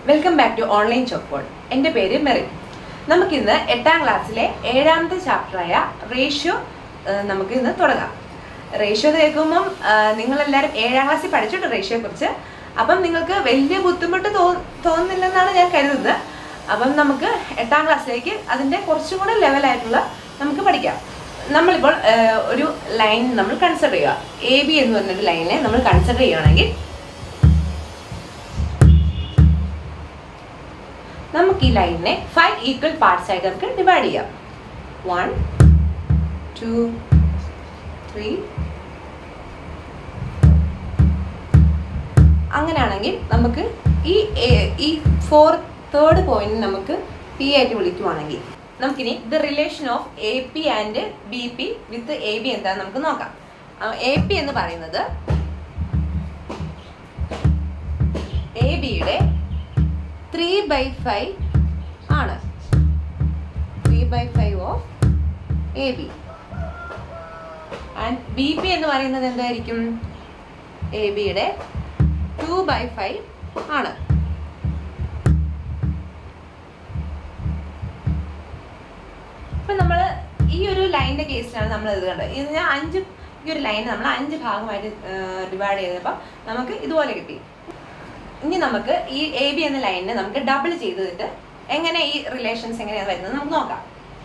Welcome back to online ചോപ്പോൾ എൻ്റെ പേര് മെറി നമുക്കിന്ന് എട്ടാം ക്ലാസ്സിലെ ഏഴാമത്തെ ചാപ്റ്ററായ റേഷ്യോ നമുക്ക് ഇന്ന് തുടങ്ങാം റേഷ്യോ കേൾക്കുമ്പം ആ, നിങ്ങളെല്ലാവരും ഏഴാം ക്ലാസ്സിൽ പഠിച്ചിട്ടുണ്ട് റേഷ്യോയെ കുറിച്ച് അപ്പം നിങ്ങൾക്ക് വലിയ ബുദ്ധിമുട്ട് തോ തോന്നുന്നില്ലെന്നാണ് ഞാൻ കരുതുന്നത് അപ്പം നമുക്ക് എട്ടാം ക്ലാസ്സിലേക്ക് അതിൻ്റെ കുറച്ചും കൂടെ ലെവലായിട്ടുള്ള നമുക്ക് പഠിക്കാം നമ്മളിപ്പോൾ ആ, ഒരു ലൈൻ നമ്മൾ കൺസിഡർ ചെയ്യുക എ ബി എന്ന് പറഞ്ഞൊരു ലൈനെ നമ്മൾ കൺസിഡർ ചെയ്യുകയാണെങ്കിൽ നമുക്ക് ഈ ലൈനിനെ ഫൈവ് ഈക്വൽ പാർട്സ് ആയിട്ട് നമുക്ക് ഡിവൈഡ് ചെയ്യാം വൺ ടു ത്രീ അങ്ങനെയാണെങ്കിൽ നമുക്ക് ഈ എ- ഈ ഫോർ തേർഡ് പോയിന്റ് നമുക്ക് പി ആയിട്ട് വിളിക്കുവാണെങ്കിൽ നമുക്കിനി the relation of A P and B P with A B എന്താണെന്ന് നമുക്ക് നോക്കാം എ പി എന്ന് പറയുന്നത് എ ബിയുടെ ത്രീ ബൈ ഫൈവ് ആണ് three by five of A B and B P എന്ന് പറയുന്നത് എന്തായിരിക്കും എ ബിയുടെ ടു ബൈ ഫൈവ് ആണ് ഇപ്പൊ നമ്മൾ ഈ ഒരു ലൈനിന്റെ കേസിലാണ് നമ്മൾ ഇത് കണ്ടത് ഇത് ഞാൻ അഞ്ച് ഈ ഒരു ലൈൻ നമ്മൾ അഞ്ച് ഭാഗമായിട്ട് ഡിവൈഡ് ചെയ്തപ്പോൾ നമുക്ക് ഇതുപോലെ കിട്ടി ഇനി നമുക്ക് ഈ എ ബി എന്ന ലൈനിനെ നമുക്ക് ഡബിൾ ചെയ്തിട്ട് എങ്ങനെ ഈ റിലേഷൻസ് എങ്ങനെയാണ് വരുന്നത് നമുക്ക് നോക്കാം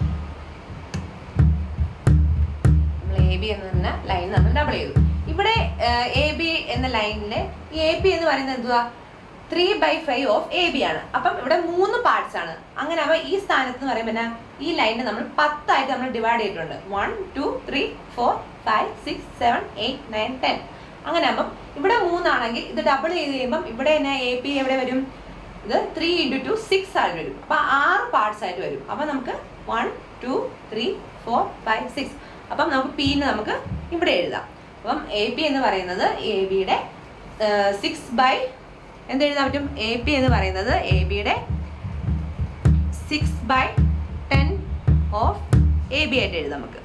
നമ്മൾ എ ബി എന്ന് പറഞ്ഞ ലൈൻ നമ്മൾ ഡബിൾ ചെയ്തു ഇവിടെ എ ബി എന്ന ലൈനിലെ ഈ എ പി എന്ന് പറയുന്നത് എന്തുവാ three by five of A B ആണ് അപ്പം ഇവിടെ മൂന്ന് പാർട്സ് ആണ് അങ്ങനെ ആവുമ്പോൾ ഈ സ്ഥാനത്ത് എന്ന് പറയുമ്പോൾ എന്നാ, ഈ ലൈനിനെ നമ്മൾ പത്തായിട്ട് നമ്മൾ ഡിവൈഡ് ചെയ്തിട്ടുണ്ട് one two three four five six seven eight nine ten അങ്ങനെ ആകുമ്പം ഇവിടെ മൂന്നാണെങ്കിൽ ഇത് ഡബിൾ ചെയ്ത് കഴിയുമ്പം ഇവിടെ എന്നാ എ പി എവിടെ വരും ഇത് ത്രീ ഇൻറ്റു ടു സിക്സ് ആയിട്ട് വരും അപ്പൊ ആറ് പാർട്സ് ആയിട്ട് വരും അപ്പൊ നമുക്ക് one two three four five six അപ്പം നമുക്ക് പീന്ന് നമുക്ക് ഇവിടെ എഴുതാം അപ്പം എ പി എന്ന് പറയുന്നത് എ ബിയുടെ സിക്സ് ബൈ എന്ത് എഴുതാൻ പറ്റും എ പി എന്ന് പറയുന്നത് എ ബിയുടെ six by ten of A B ആയിട്ട് എഴുതാം നമുക്ക്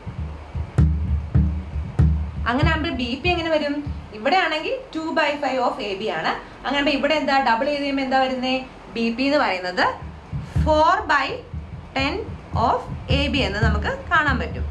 അങ്ങനെ ആകുമ്പോൾ ബി പി എങ്ങനെ വരും ഇവിടെ ആണെങ്കിൽ two by five of A B ആണ് അങ്ങനെ ആകുമ്പോൾ ഇവിടെ എന്താ ഡബിൾ ചെയ്ത് കഴിയുമ്പോൾ എന്താ വരുന്നത് ബി പി എന്ന് പറയുന്നത് four by ten of A B എന്ന് നമുക്ക് കാണാൻ പറ്റും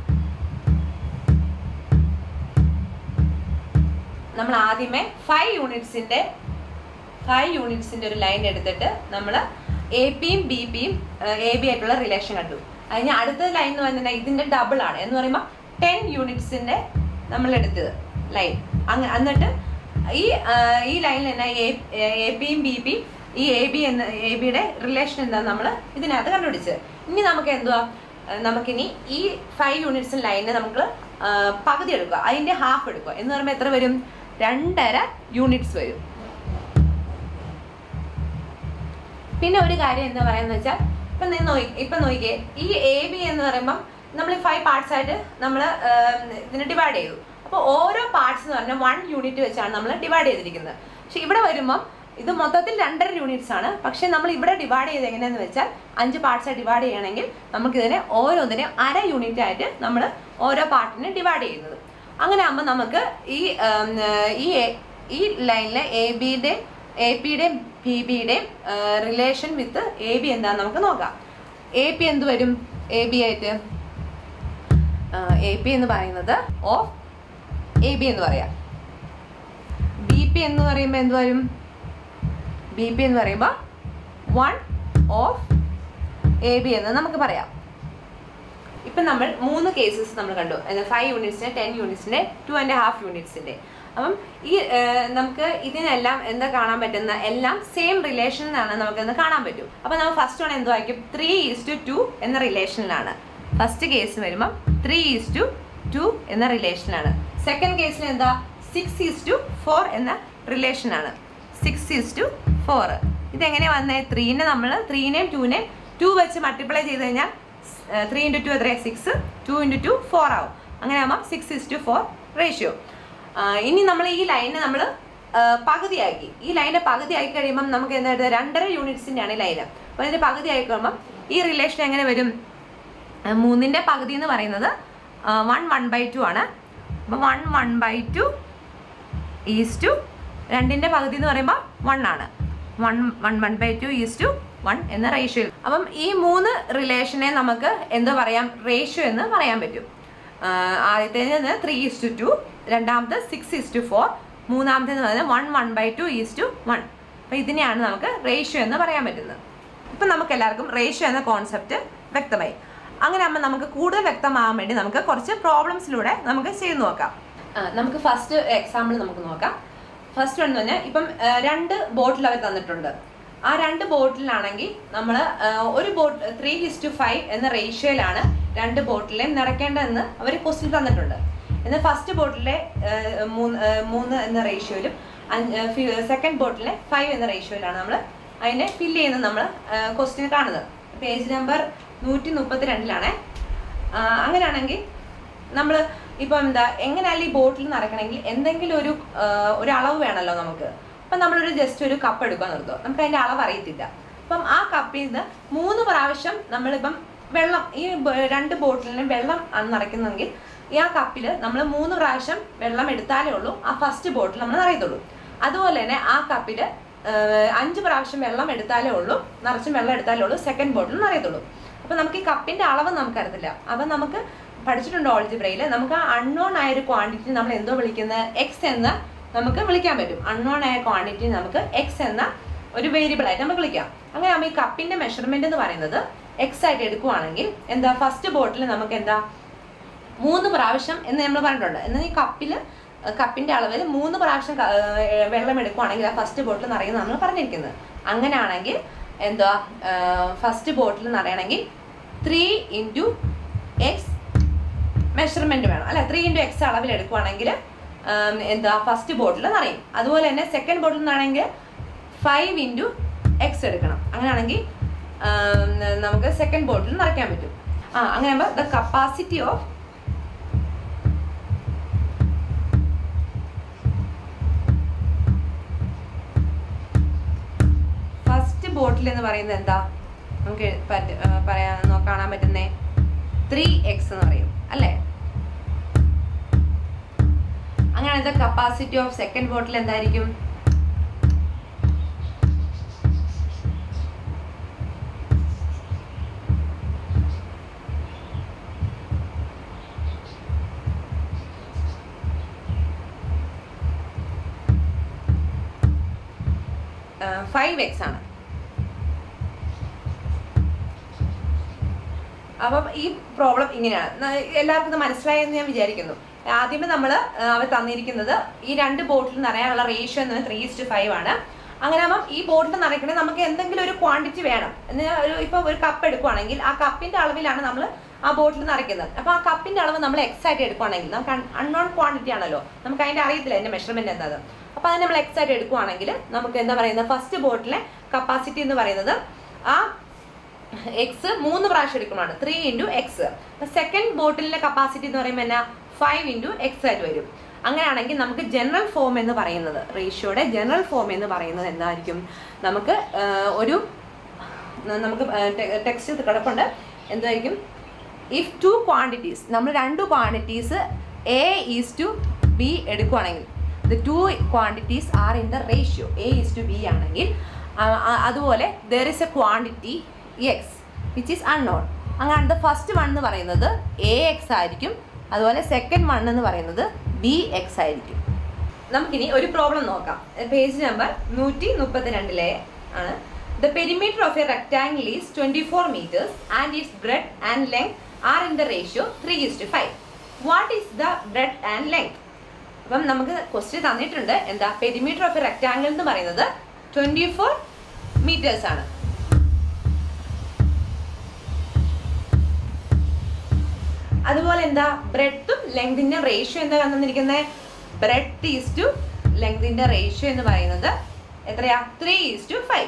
നമ്മൾ ആദ്യമേ ഫൈവ് യൂണിറ്റ്സിന്റെ ഫൈവ് യൂണിറ്റ്സിന്റെ ഒരു ലൈൻ എടുത്തിട്ട് നമ്മൾ എ പിയും ബി പിയും എ ബി ആയിട്ടുള്ള റിലേഷൻ കണ്ടു അതിന് അടുത്ത ലൈൻ എന്ന് പറഞ്ഞാൽ ഇതിന്റെ ഡബിൾ ആണ് എന്ന് പറയുമ്പോൾ ടെൻ യൂണിറ്റ്സിന്റെ നമ്മൾ എടുത്തത് ലൈൻ അങ്ങ് എന്നിട്ട് ഈ ആ, ഈ ലൈനിൽ തന്നെ എ പിയും ബി പിയും ഈ എ ബി എന്ന എ ബിയുടെ റിലേഷൻ എന്താന്ന് നമ്മൾ ഇതിനകത്ത് കണ്ടുപിടിച്ചത് ഇനി നമുക്ക് എന്തുവാ ആ, നമുക്കിനി ഈ ഫൈവ് യൂണിറ്റ്സ് ലൈനിന് നമുക്ക് ആ, പകുതി എടുക്കുക അതിന്റെ ഹാഫ് എടുക്കുക എന്ന് പറയുമ്പോൾ എത്ര വരും രണ്ടര യൂണിറ്റ്സ് വരും പിന്നെ ഒരു കാര്യം എന്താ പറയാന്ന് വെച്ചാൽ ഇപ്പൊ നീ നോക്കി ഇപ്പൊ നോക്കിക്കേ ഈ എ ബി എന്ന് പറയുമ്പോൾ നമ്മൾ ഈ ഫൈവ് പാർട്സ് ആയിട്ട് നമ്മൾ ഇതിനെ ഡിവൈഡ് ചെയ്തു അപ്പോൾ ഓരോ പാർട്സ് എന്ന് പറഞ്ഞാൽ വൺ യൂണിറ്റ് വെച്ചാണ് നമ്മൾ ഡിവൈഡ് ചെയ്തിരിക്കുന്നത് പക്ഷെ ഇവിടെ വരുമ്പം ഇത് മൊത്തത്തിൽ രണ്ടര യൂണിറ്റ്സ് ആണ് പക്ഷെ നമ്മൾ ഇവിടെ ഡിവൈഡ് ചെയ്ത് എങ്ങനെയാന്ന് വെച്ചാൽ അഞ്ച് പാർട്സ് ആയിട്ട് ഡിവൈഡ് ചെയ്യണമെങ്കിൽ നമുക്കിതിനെ ഓരോന്നിനെയും അര യൂണിറ്റ് ആയിട്ട് നമ്മൾ ഓരോ പാർട്ടിനെ ഡിവൈഡ് ചെയ്യുന്നത് അങ്ങനെ ആകുമ്പോൾ നമുക്ക് ഈ ഉം, ഈ എ- ഈ ലൈനിലെ എ ബിയുടെ എ പിയുടെയും ബി ബിയുടെയും റിലേഷൻ വിത്ത് എ ബി എന്താന്ന് നമുക്ക് നോക്കാം എ പി എന്ത് വരും എ ബി ആയിട്ട് എ പി എന്ന് പറയുന്നത് ഓഫ് എ ബി എന്ന് പറയാം ബി പി എന്ന് പറയുമ്പോൾ എന്ത് വരും ബി പി എന്ന് പറയുമ്പോൾ വൺ ഓഫ് എ ബി എന്ന് നമുക്ക് പറയാം ഇപ്പം നമ്മൾ മൂന്ന് കേസസ് നമ്മൾ കണ്ടു ഫൈവ് യൂണിറ്റ്സിന്റെ ടെൻ യൂണിറ്റ്സിന്റെ ടു ആൻഡ് ഹാഫ് യൂണിറ്റ്സിന്റെ അപ്പം ഈ ഏർ, നമുക്ക് ഇതിനെല്ലാം എന്താ കാണാൻ പറ്റുന്ന എല്ലാം സെയിം റിലേഷനിലാണ് നമുക്കിന്ന് കാണാൻ പറ്റും അപ്പം നമ്മൾ ഫസ്റ്റ് വൺ എന്തുവായിരിക്കും ത്രീ ഈസ് ടു ടു എന്ന റിലേഷനിലാണ് ഫസ്റ്റ് കേസ് വരുമ്പം ത്രീ ഈസ് ടു ടു എന്ന റിലേഷനാണ് സെക്കൻഡ് കേസിൽ എന്താ സിക്സ് ഈസ് ടു ഫോർ എന്ന റിലേഷനാണ് സിക്സ് ഈസ് ടു ഫോർ ഇതെങ്ങനെ വന്നേ ത്രീനെ നമ്മൾ ത്രീനെയും ടൂനെയും ടു വെച്ച് മൾട്ടിപ്ലൈ ചെയ്ത് കഴിഞ്ഞാൽ ത്രീ ഇൻറ്റു ടു എത്രയാണ് six two into two four ആവും അങ്ങനെ ആകുമ്പോൾ six is to four ratio ഇനി നമ്മൾ ഈ ലൈനെ നമ്മൾ പകുതിയാക്കി ഈ ലൈനെ പകുതിയാക്കി കഴിയുമ്പം നമുക്ക് എന്താ എഴുതുക? രണ്ടര യൂണിറ്റ്സിൻ്റെ ആണ് ഈ ലൈന് അപ്പോൾ ഇതിൻ്റെ പകുതി ആയി കഴിയുമ്പം ഈ റിലേഷൻ എങ്ങനെ വരും ആ, മൂന്നിൻ്റെ പകുതി എന്ന് പറയുന്നത് വൺ വൺ ബൈ ടു ആണ് അപ്പം one one by two is to രണ്ടിൻ്റെ പകുതി എന്ന് പറയുമ്പോൾ വൺ ആണ് one one one by two is to one എന്ന റേഷ്യോയിൽ അപ്പം ഈ മൂന്ന് റിലേഷനെ നമുക്ക് എന്താ പറയാം റേഷ്യോ എന്ന് പറയാൻ പറ്റും ആദ്യത്തേത് ത്രീ ഈസ് ടു ടു രണ്ടാമത്തെ സിക്സ് ഈസ് ടു ഫോർ മൂന്നാമത്തേന്ന് പറയുന്നത് one one by two is to one അപ്പം ഇതിനെയാണ് നമുക്ക് റേഷ്യോ എന്ന് പറയാൻ പറ്റുന്നത് ഇപ്പം നമുക്ക് എല്ലാവർക്കും റേഷ്യോ എന്ന കോൺസെപ്റ്റ് വ്യക്തമായി അങ്ങനെ ആകുമ്പോൾ നമുക്ക് കൂടുതൽ വ്യക്തമാകാൻ വേണ്ടി നമുക്ക് കുറച്ച് പ്രോബ്ലംസിലൂടെ നമുക്ക് ചെയ്ത് നോക്കാം ആ, നമുക്ക് ഫസ്റ്റ് എക്സാമ്പിൾ നമുക്ക് നോക്കാം ഫസ്റ്റ് എന്ന് പറഞ്ഞാൽ ഇപ്പം ആ, രണ്ട് ബോട്ടിൽ അവർ തന്നിട്ടുണ്ട് ആ രണ്ട് ബോട്ടിലാണെങ്കിൽ നമ്മൾ ഒരു boat three is to five എന്ന റേഷ്യോയിലാണ് രണ്ട് ബോട്ടിലെയും നിറയ്ക്കേണ്ടതെന്ന് അവർ ക്വസ്റ്റ്യൻ തന്നിട്ടുണ്ട് എന്നാൽ ഫസ്റ്റ് ബോട്ടിലെ മൂന്ന് ആ, മൂന്ന് എന്ന റേഷ്യോയിലും സെക്കൻഡ് ബോട്ടിലെ ഫൈവ് എന്ന റേഷ്യോയിലാണ് നമ്മൾ അതിനെ ഫില്ല് ചെയ്യുന്നത് നമ്മൾ ക്വസ്റ്റ്യൻ കാണുന്നത് പേജ് നമ്പർ നൂറ്റി മുപ്പത്തി രണ്ടിലാണേ അങ്ങനെയാണെങ്കിൽ നമ്മൾ ഇപ്പം എന്താ എങ്ങനെയായാലും ഈ ബോട്ടിൽ നിറയ്ക്കണമെങ്കിൽ എന്തെങ്കിലും ഒരു ആ, ഒരു അളവ് വേണമല്ലോ നമുക്ക് അപ്പം നമ്മളൊരു ജസ്റ്റ് ഒരു കപ്പ് എടുക്കാൻ നിർത്തുക നമുക്ക് അതിൻ്റെ അളവ് അറിയത്തില്ല അപ്പം ആ കപ്പിൽ നിന്ന് മൂന്ന് പ്രാവശ്യം നമ്മളിപ്പം വെള്ളം ഈ ബ- രണ്ട് ബോട്ടിലിനും വെള്ളം ആണ് നിറയ്ക്കുന്നതെങ്കിൽ ഈ ആ കപ്പിൽ നമ്മൾ മൂന്ന് പ്രാവശ്യം വെള്ളം എടുത്താലേ ഉള്ളൂ ആ ഫസ്റ്റ് ബോട്ടിൽ നമ്മൾ നിറയത്തുള്ളൂ അതുപോലെ തന്നെ ആ കപ്പിൽ അഞ്ച് പ്രാവശ്യം വെള്ളം എടുത്താലേ ഉള്ളൂ നിറച്ചും വെള്ളം എടുത്താലേ ഉള്ളൂ സെക്കൻഡ് ബോട്ടിൽ നിറയത്തുള്ളൂ അപ്പം നമുക്ക് ഈ കപ്പിൻ്റെ അളവ് നമുക്കറിയത്തില്ല അപ്പം നമുക്ക് പഠിച്ചിട്ടുണ്ട് ഓൾജിബ്രയിൽ നമുക്ക് ആ അൺനോൺ ആയ ഒരു ക്വാണ്ടിറ്റി നമ്മൾ എന്തോ വിളിക്കുന്നത് എക്സ് എന്ന് നമുക്ക് വിളിക്കാൻ പറ്റും അൺനോൺ ആയ ക്വാണ്ടിറ്റി നമുക്ക് എക്സ് എന്ന ഒരു വേരിയബിൾ ആയിട്ട് നമുക്ക് വിളിക്കാം അങ്ങനെ ആകുമ്പോൾ ഈ കപ്പിന്റെ മെഷർമെന്റ് എന്ന് പറയുന്നത് എക്സ് ആയിട്ട് എടുക്കുവാണെങ്കിൽ എന്താ ഫസ്റ്റ് ബോട്ടിൽ നമുക്ക് എന്താ മൂന്ന് പ്രാവശ്യം എന്ന് നമ്മൾ പറഞ്ഞിട്ടുണ്ട് എന്നാൽ ഈ കപ്പിൽ കപ്പിന്റെ അളവിൽ മൂന്ന് പ്രാവശ്യം ക- ഏർ വെള്ളം എടുക്കുവാണെങ്കിൽ ആ ഫസ്റ്റ് ബോട്ടിൽ നിറയുന്ന നമ്മൾ പറഞ്ഞിരിക്കുന്നത് അങ്ങനെയാണെങ്കിൽ എന്താ ഫസ്റ്റ് ബോട്ടിൽ നിറയണമെങ്കിൽ ത്രീ ഇൻറ്റു എക്സ് മെഷർമെന്റ് വേണം അല്ല ത്രീ ഇൻറ്റു എക്സ് അളവിൽ എടുക്കുവാണെങ്കിൽ എന്താ ഫസ്റ്റ് ബോട്ടിൽ നിറയും അതുപോലെ തന്നെ സെക്കൻഡ് ബോട്ടിൽ നിന്നാണെങ്കിൽ ഫൈവ് ഇൻറ്റു എക്സ് എടുക്കണം അങ്ങനെയാണെങ്കിൽ ആം, നമുക്ക് സെക്കൻഡ് ബോട്ടിൽ നിറയ്ക്കാൻ പറ്റും ആ അങ്ങനെ ആകുമ്പോൾ the capacity of first bottle എന്ന് പറയുന്നത് എന്താ നമുക്ക് പറ്റ- ആ, പറയാൻ നോ- കാണാൻ പറ്റുന്നേ ത്രീ എക്സ് എന്ന് പറയും അല്ലേ അങ്ങനെയാണെങ്കിൽ കപ്പാസിറ്റി ഓഫ് സെക്കൻഡ് ബോട്ടിൽ എന്തായിരിക്കും ഫൈവ് എക്സ് ആണ് അപ്പം ഈ പ്രോബ്ലം ഇങ്ങനെയാണ് ന- എല്ലാവർക്കും ഇത് മനസ്സിലായെന്ന് ഞാൻ വിചാരിക്കുന്നു ആദ്യമേ നമ്മൾ അവർ തന്നിരിക്കുന്നത് ഈ രണ്ട് ബോട്ടിൽ നിറയാനുള്ള റേഷ്യോ എന്ന് ത്രീ ഇസ്റ്റ് ഫൈവ് ആണ് അങ്ങനെ ആകുമ്പം ഈ ബോട്ടിൽ നിറയ്ക്കണേ നമുക്ക് എന്തെങ്കിലും ഒരു ക്വാണ്ടിറ്റി വേണം എന്ന് ഒരു ഇപ്പോൾ ഒരു കപ്പ് എടുക്കുവാണെങ്കിൽ ആ കപ്പിന്റെ അളവിലാണ് നമ്മൾ ആ ബോട്ടിൽ നിറയ്ക്കുന്നത് അപ്പോൾ ആ കപ്പിന്റെ അളവ് നമ്മൾ എക്സ് ആയിട്ട് എടുക്കുവാണെങ്കിൽ നമുക്ക് അൺനോൺ ക്വാണ്ടിറ്റി ആണല്ലോ നമുക്ക് അതിന്റെ അറിയത്തില്ല അതിന്റെ മെഷർമെന്റ് എന്താ അപ്പോൾ അത് നമ്മൾ എക്സ് ആയിട്ട് എടുക്കുവാണെങ്കിൽ നമുക്ക് എന്താ പറയുന്നത് ഫസ്റ്റ് ബോട്ടിലെ കപ്പാസിറ്റി എന്ന് പറയുന്നത് ആ എക്സ് മൂന്ന് പ്രാവശ്യം എടുക്കുന്നതാണ് ത്രീ ഇൻറ്റു എക്സ് സെക്കൻഡ് ബോട്ടിലിന്റെ കപ്പാസിറ്റി എന്ന് പറയുമ്പോൾ എന്നാ ഫൈവ് ഇൻറ്റു എക്സ് ആയിട്ട് വരും അങ്ങനെയാണെങ്കിൽ നമുക്ക് ജനറൽ ഫോം എന്ന് പറയുന്നത് റേഷ്യോയുടെ ജനറൽ ഫോം എന്ന് പറയുന്നത് എന്തായിരിക്കും നമുക്ക് ആ, ഒരു ന- നമുക്ക് ടെക്സ്റ്റ് കിടപ്പുണ്ട് എന്തായിരിക്കും ഇഫ് ടു ക്വാണ്ടിറ്റീസ് നമ്മൾ രണ്ട് quantities A is to B എടുക്കുവാണെങ്കിൽ the two quantities are in the ratio A is to B ആണെങ്കിൽ ആ, ആ, അതുപോലെ there is a quantity X which is unknown അങ്ങനെ ഫസ്റ്റ് വൺ എന്ന് പറയുന്നത് എ എക്സ് ആയിരിക്കും അതുപോലെ സെക്കൻഡ് വൺ എന്ന് പറയുന്നത് ബി എക്സ് ആയിരിക്കും നമുക്കിനി ഒരു പ്രോബ്ലം നോക്കാം പേജ് നമ്പർ നൂറ്റി മുപ്പത്തിരണ്ടിലെ ആണ് the perimeter of a rectangle is twenty four metres and its breadth and length are in the ratio three is to five what is the breadth and length അപ്പം നമുക്ക് question തന്നിട്ടുണ്ട് എന്താ perimeter of a rectangle എന്ന് പറയുന്നത് twenty four metres ആണ് അതുപോലെ എന്താ ബ്രെഡും ലെങ്തിന്റെ റേഷ്യോ എന്താ തന്നിരിക്കുന്നത് ബ്രെഡ് ഈസ് ടു ലെങ്തിന്റെ റേഷ്യോ എന്ന് പറയുന്നത് എത്രയാ three is to five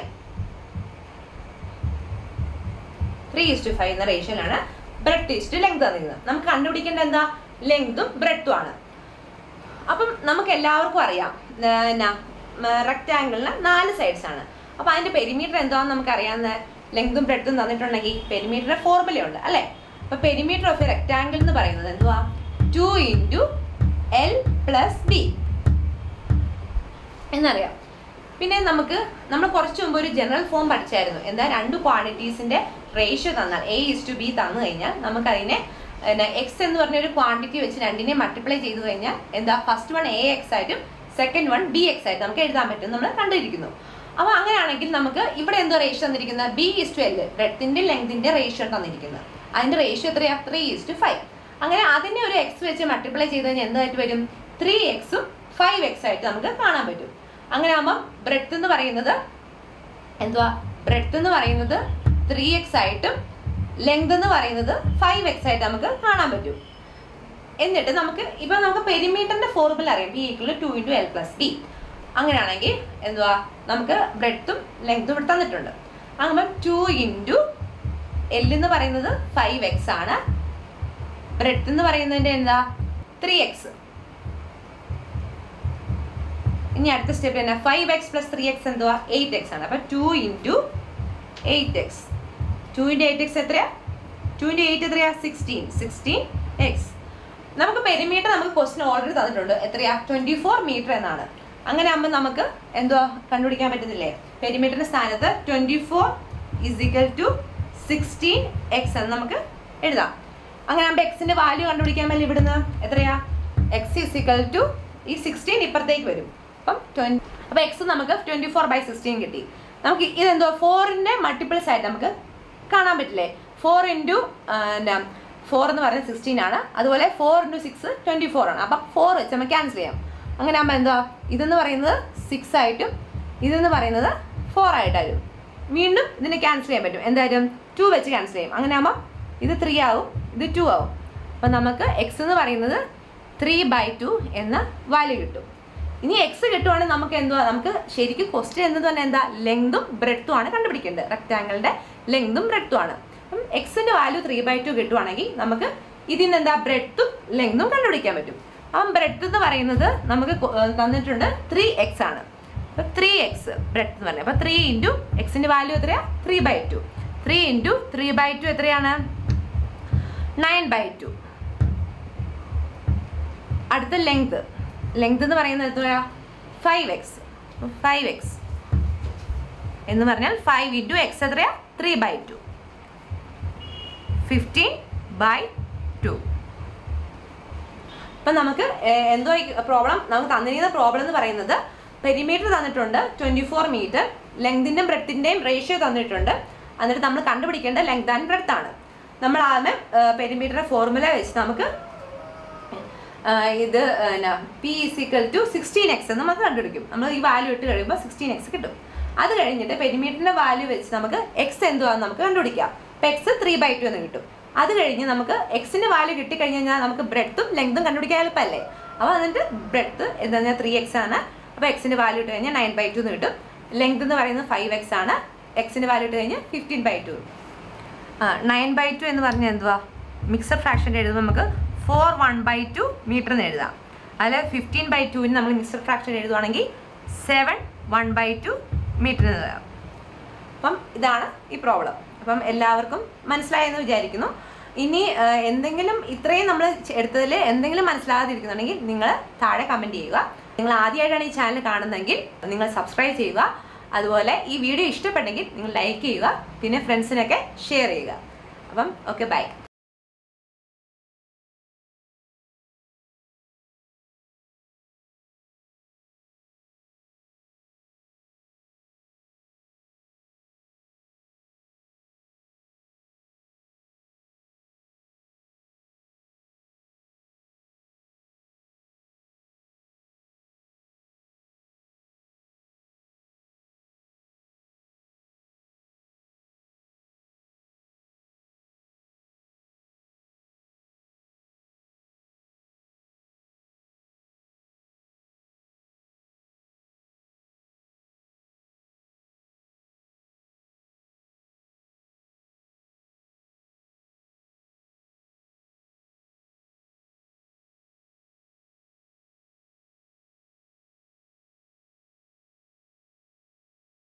three is to five എന്ന റേഷ്യോയിലാണ് ബ്രെഡ് ഈസ് ടു ലെങ്ത് തന്നിരിക്കുന്നത് നമുക്ക് കണ്ടുപിടിക്കേണ്ട എന്താ ലെങ്തും ബ്രെഡും ആണ് അപ്പം നമുക്ക് എല്ലാവർക്കും അറിയാം ഏർ എന്നാ റെക്റ്റാങ്കിളിന് നാല് സൈഡ്സ് ആണ് അപ്പൊ അതിന്റെ പെരിമീറ്റർ എന്താണെന്ന് നമുക്ക് അറിയാവുന്ന ലെങ്തും ബ്രെഡും തന്നിട്ടുണ്ടെങ്കിൽ പെരിമീറ്ററിന്റെ ഫോർമുലയുണ്ട് അല്ലേ അപ്പൊ പെരിമീറ്റർ ഓഫ് എ റെക്റ്റാങ്കിൾ എന്ന് പറയുന്നത് എന്തുവാ two into L plus B എന്നറിയാം പിന്നെ നമുക്ക് നമ്മൾ കുറച്ച് മുമ്പ് ഒരു ജനറൽ ഫോം പഠിച്ചായിരുന്നു എന്താ രണ്ട് ക്വാണ്ടിറ്റീസിന്റെ റേഷ്യോ തന്നാൽ എ ഇസ് ടു ബി തന്നു കഴിഞ്ഞാൽ നമുക്ക് അതിനെ എക്സ് എന്ന് പറഞ്ഞ ഒരു ക്വാണ്ടിറ്റി വെച്ച് രണ്ടിനെ മൾട്ടിപ്ലൈ ചെയ്തു കഴിഞ്ഞാൽ എന്താ ഫസ്റ്റ് വൺ എ എക്സ് ആയിട്ടും സെക്കൻഡ് വൺ ബി എക്സ് ആയിട്ട് നമുക്ക് എഴുതാൻ പറ്റും നമ്മൾ കണ്ടിരിക്കുന്നു അപ്പൊ അങ്ങനെയാണെങ്കിൽ നമുക്ക് ഇവിടെ എന്തോ റേഷ്യോ തന്നിരിക്കുന്നത് ബി ഇസ് ടു എൽ ബ്രെഡത്തിന്റെ ലെങ്തിന്റെ റേഷ്യോ തന്നിരിക്കുന്നത് അതിന്റെ റേഷ്യോ എത്രയാ ത്രീ ഇസ് ടു ഫൈവ് അങ്ങനെ അതിനെ ഒരു എക്സ് വെച്ച് മൾട്ടിപ്ലൈ ചെയ്ത് കഴിഞ്ഞാൽ എന്തായിട്ട് വരും ത്രീ എക്സും ഫൈവ് എക്സ് ആയിട്ട് നമുക്ക് കാണാൻ പറ്റും അങ്ങനെ ആകുമ്പോൾ ബ്രെഡ് എന്ന് പറയുന്നത് എന്തുവാ ബ്രെഡ് എന്ന് പറയുന്നത് ത്രീ എക്സ് ആയിട്ടും ലെങ്ത് എന്ന് പറയുന്നത് ഫൈവ് എക്സ് ആയിട്ട് നമുക്ക് കാണാൻ പറ്റും എന്നിട്ട് നമുക്ക് ഇപ്പൊ നമുക്ക് പെരിമീറ്ററിന്റെ ഫോർമുല അറിയാം B equal to into L plus B അങ്ങനെയാണെങ്കിൽ എന്തുവാ നമുക്ക് ബ്രെഡ്ത്തും ലെങ്ത്തും ഇവിടെ തന്നിട്ടുണ്ട് അങ്ങനെ ടു ഇൻറ്റു എൽ എന്ന് പറയുന്നത് ഫൈവ് എക്സ് ആണ് ബ്രെഡ് എന്ന് പറയുന്നതിന്റെ എന്താ ത്രീ എക്സ് ഇനി അടുത്ത സ്റ്റെപ്പ് തന്നെ five X plus three X എന്തുവാ എയ്റ്റ് എക്സ് ആണ് അപ്പൊ two into eight X two into eight X എത്രയാ ടു ഇൻറ്റു എയ്റ്റ് എത്രയാ സിക്സ്റ്റീൻ സിക്സ്റ്റീൻ എക്സ് നമുക്ക് പെരിമീറ്റർ നമുക്ക് ക്വസ്റ്റ്യൻ ഓൾറെഡി തന്നിട്ടുണ്ട് എത്രയാ ട്വന്റി ഫോർ മീറ്റർ എന്നാണ് അങ്ങനെ ആകുമ്പോൾ നമുക്ക് എന്തുവാ കണ്ടുപിടിക്കാൻ പറ്റുന്നില്ലേ പെരിമീറ്ററിന്റെ സ്ഥാനത്ത് twenty four is equal to sixteen X എന്ന് നമുക്ക് എഴുതാം അങ്ങനെ ആകുമ്പോൾ എക്സിന്റെ വാല്യൂ കണ്ടുപിടിക്കാൻ വേണ്ടി ഇവിടുന്ന് എത്രയാ എക്സ് ഇസിക്കൽ ടു ഈ സിക്സ്റ്റീൻ ഇപ്പുറത്തേക്ക് വരും അപ്പം ട്വന്റി അപ്പൊ എക്സ് നമുക്ക് ട്വന്റി ഫോർ ബൈ സിക്സ്റ്റീൻ കിട്ടി നമുക്ക് ഇതെന്തോ ഫോറിന്റെ മൾട്ടിപ്പിൾസ് ആയിട്ട് നമുക്ക് കാണാൻ പറ്റില്ലേ ഫോർ ഇൻറ്റു ഫോർ എന്ന് പറയുന്നത് സിക്സ്റ്റീൻ ആണ് അതുപോലെ four into six twenty four ആണ് അപ്പം ഫോർ വെച്ച് നമുക്ക് ക്യാൻസൽ ചെയ്യാം അങ്ങനെ ആകുമ്പോൾ എന്താ ഇതെന്ന് പറയുന്നത് സിക്സ് ആയിട്ടും ഇതെന്ന് പറയുന്നത് ഫോർ ആയിട്ടായിരുന്നു വീണ്ടും ഇതിനെ ക്യാൻസൽ ചെയ്യാൻ പറ്റും എന്തായാലും ടു വെച്ച് ക്യാൻസൽ ചെയ്യും അങ്ങനെ ആകുമ്പോൾ ഇത് ത്രീ ആവും ഇത് ടു ആവും അപ്പം നമുക്ക് എക്സ് എന്ന് പറയുന്നത് ത്രീ ബൈ ടു എന്ന വാല്യൂ കിട്ടും ഇനി എക്സ് കിട്ടുവാണെങ്കിൽ നമുക്ക് എന്തുവാ നമുക്ക് ശരിക്കും ക്വസ്റ്റ്യൻ എന്നത് തന്നെ എന്താ ലെങ്തും ബ്രെഡ്ത്തും ആണ് കണ്ടുപിടിക്കേണ്ടത് റെക്റ്റാങ്കിളിന്റെ ലെങ്തും ബ്രെഡ്ത്തും ആണ് അപ്പം എക്സിന്റെ വാല്യൂ ത്രീ ബൈ ടു കിട്ടുവാണെങ്കിൽ നമുക്ക് ഇതിൽ നിന്ന് എന്താ ബ്രെഡ്ത്തും ലെങ്തും കണ്ടുപിടിക്കാൻ പറ്റും അപ്പം ബ്രെഡ് എന്ന് പറയുന്നത് നമുക്ക് കൊ- ഏർ തന്നിട്ടുണ്ട് ത്രീ എക്സ് ആണ് അപ്പൊ ത്രീ എക്സ് ബ്രെഡ് എന്ന് പറഞ്ഞത് അപ്പൊ ത്രീ ഇൻറ്റു എക്സിന്റെ വാല്യൂ എത്രയാ three by two three into three by two എത്രയാണ് നയൻ ബൈ ടു അടുത്ത ലെങ്ത് ലെങ്ത് എന്ന് പറയുന്നത് എത്രയാ ഫൈവ് എക്സ് ഫൈവ് എക്സ് എന്ന് പറഞ്ഞാൽ ഫൈവ് ഇൻറ്റു എക്സ് എത്രയാ three by two fifteen by two അപ്പം നമുക്ക് ഏർ, എന്തോ പ്രോബ്ലം നമുക്ക് തന്നിരിക്കുന്ന പ്രോബ്ലം എന്ന് പറയുന്നത് പെരിമീറ്റർ തന്നിട്ടുണ്ട് ട്വന്റി ഫോർ മീറ്റർ ലെങ്തിൻ്റെയും ബ്രെത്തിൻ്റെയും റേഷ്യോ തന്നിട്ടുണ്ട് എന്നിട്ട് നമ്മൾ കണ്ടുപിടിക്കേണ്ട ലെങ്ത് ആൻഡ് ബ്രെത്ത് ആണ് നമ്മൾ ആദ്യം പെരിമീറ്റർ ഫോർമുല വെച്ച് നമുക്ക് ആ, ഇത് P is equal to sixteen X എന്ന് നമുക്ക് കണ്ടുപിടിക്കും നമ്മൾ ഈ വാല്യൂ ഇട്ട് കഴിയുമ്പോൾ സിക്സ്റ്റീൻ എക്സ് കിട്ടും അത് കഴിഞ്ഞിട്ട് പെരിമീറ്ററിന്റെ വാല്യൂ വെച്ച് നമുക്ക് എക്സ് എന്തുവാന്ന് നമുക്ക് കണ്ടുപിടിക്കാം അപ്പൊ എക്സ് ത്രീ ബൈ ടു എന്ന് കിട്ടും അത് കഴിഞ്ഞ് നമുക്ക് എക്സിന്റെ വാല്യൂ കിട്ടിക്കഴിഞ്ഞ് കഴിഞ്ഞാൽ നമുക്ക് ബ്രെഡ്ത്തും ലെങ്തും കണ്ടുപിടിക്കാൻ എളുപ്പമല്ലേ അപ്പോൾ എന്നിട്ട് ബ്രെഡ്ത്ത് എന്താ പറഞ്ഞാൽ ത്രീ എക്സ് ആണ് അപ്പോൾ എക്സിന്റെ വാല്യൂ ഇട്ട് കഴിഞ്ഞാൽ നയൻ ബൈ ടു എന്ന് കിട്ടും ലെങ്ത് എന്ന് പറയുന്നത് ഫൈവ് എക്സ് ആണ് എക്സിന്റെ വാല്യൂ ഇട്ട് കഴിഞ്ഞാൽ fifteen by two nine by two എന്ന് പറഞ്ഞാൽ എന്തുവാ മിക്സർ ഫ്രാക്ഷൻ്റെ എഴുതുമ്പോൾ നമുക്ക് four one by two metre എന്ന് എഴുതാം അതിൽ ഫിഫ്റ്റീൻ ബൈ ടുവിന് നമ്മൾ മിക്സർ ഫ്രാക്ഷൻ എഴുതുവാണെങ്കിൽ seven one by two metre എന്ന് എഴുതാം അപ്പം ഇതാണ് ഈ പ്രോബ്ലം അപ്പം എല്ലാവർക്കും മനസ്സിലായെന്ന് വിചാരിക്കുന്നു ഇനി ആ, എന്തെങ്കിലും ഇത്രയും നമ്മൾ എടുത്തതിൽ എന്തെങ്കിലും മനസ്സിലാകാതിരിക്കുന്നുണ്ടെങ്കിൽ നിങ്ങൾ താഴെ കമൻറ്റ് ചെയ്യുക നിങ്ങൾ ആദ്യമായിട്ടാണ് ഈ ചാനൽ കാണുന്നതെങ്കിൽ നിങ്ങൾ സബ്സ്ക്രൈബ് ചെയ്യുക അതുപോലെ ഈ വീഡിയോ ഇഷ്ടപ്പെട്ടെങ്കിൽ നിങ്ങൾ ലൈക്ക് ചെയ്യുക പിന്നെ ഫ്രണ്ട്സിനൊക്കെ ഷെയർ ചെയ്യുക അപ്പം ഓക്കെ ബൈ